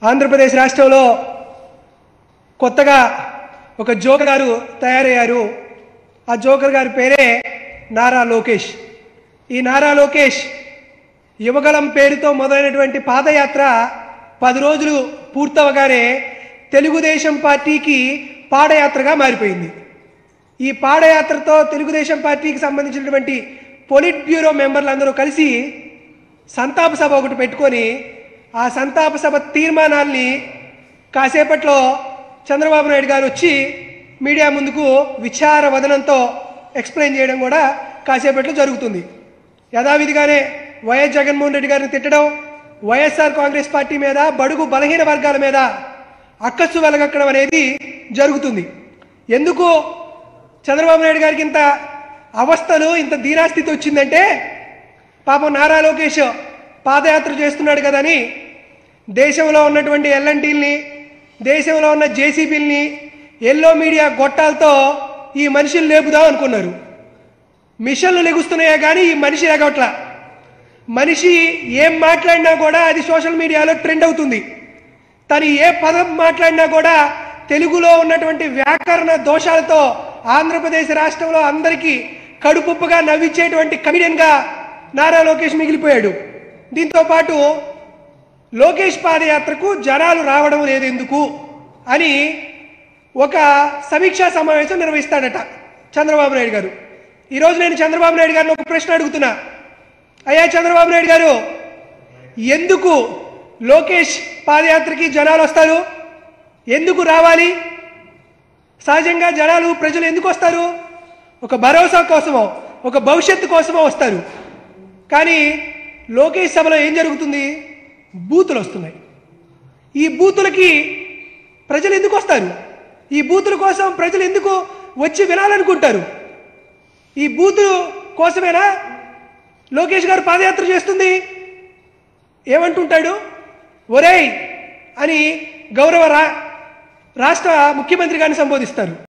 ఆంధ్రప్రదేశ్ రాష్ట్రంలో కొత్తగా ఒక జోకర్ గారు తయారయ్యారు ఆ జోకర్ గారి పేరే నారా లోకేష్ ఈ నారా లోకేష్ యువగలం పేరుతో మొదలైనటువంటి పాదయాత్ర పది రోజులు పూర్తవగానే తెలుగుదేశం పార్టీకి పాదయాత్రగా మారిపోయింది ఈ పాదయాత్రతో తెలుగుదేశం పార్టీకి సంబంధించినటువంటి పొలిట్ బ్యూరో మెంబర్లు అందరూ కలిసి సంతాప సభ ఒకటి పెట్టుకొని ఆ సంతాప సభ తీర్మానాల్ని కాసేపట్లో చంద్రబాబు నాయుడు గారు వచ్చి మీడియా ముందుకు విచార వదనంతో ఎక్స్ప్లెయిన్ చేయడం కూడా కాసేపట్లో జరుగుతుంది యథావిధిగానే వైఎస్ జగన్మోహన్ రెడ్డి గారిని తిట్టడం వైఎస్ఆర్ కాంగ్రెస్ పార్టీ మీద బడుగు బలహీన వర్గాల మీద అక్కస్సు వెలగక్కడం అనేది జరుగుతుంది ఎందుకు చంద్రబాబు నాయుడు గారికి ఇంత అవస్థలు ఇంత దీనాస్థితి వచ్చిందంటే పాపం నారా లోకేష్ పాదయాత్ర చేస్తున్నాడు కదని దేశంలో ఉన్నటువంటి ఎల్ఎన్టీల్ని దేశంలో ఉన్న జేసీబీల్ని ఎల్లో మీడియా గొట్టాలతో ఈ మనిషిని లేపుదాం అనుకున్నారు మిషన్లు లెగుస్తున్నాయా కానీ ఈ మనిషి లేగవట్ల మనిషి ఏం మాట్లాడినా కూడా అది సోషల్ మీడియాలో ట్రెండ్ అవుతుంది తను ఏ పదం మాట్లాడినా కూడా తెలుగులో ఉన్నటువంటి వ్యాకరణ దోషాలతో ఆంధ్రప్రదేశ్ రాష్ట్రంలో అందరికీ కడుపుప్పుగా నవ్వించేటువంటి కమిడియన్గా నారా లోకేష్ మిగిలిపోయాడు దీంతో పాటు లోకేష్ పాదయాత్రకు జనాలు రావడం లేదు ఎందుకు అని ఒక సమీక్షా సమావేశం నిర్వహిస్తాడట చంద్రబాబు నాయుడు గారు ఈరోజు నేను చంద్రబాబు నాయుడు గారిని ఒక ప్రశ్న అడుగుతున్నా అయ్యా చంద్రబాబు నాయుడు గారు ఎందుకు లోకేష్ పాదయాత్రకి జనాలు వస్తారు ఎందుకు రావాలి సహజంగా జనాలు ప్రజలు ఎందుకు వస్తారు ఒక భరోసా కోసమో ఒక భవిష్యత్తు కోసమో వస్తారు కానీ లోకేష్ సభలో ఏం జరుగుతుంది బూతులు వస్తున్నాయి ఈ బూతులకి ప్రజలు ఎందుకు వస్తారు ఈ బూతుల కోసం ప్రజలు ఎందుకు వచ్చి వినాలనుకుంటారు ఈ బూతు కోసమేనా లోకేష్ గారు పాదయాత్ర చేస్తుంది ఏమంటుంటాడు ఒరేయ్ అని గౌరవ రా రాష్ట్ర ముఖ్యమంత్రి గారిని సంబోధిస్తారు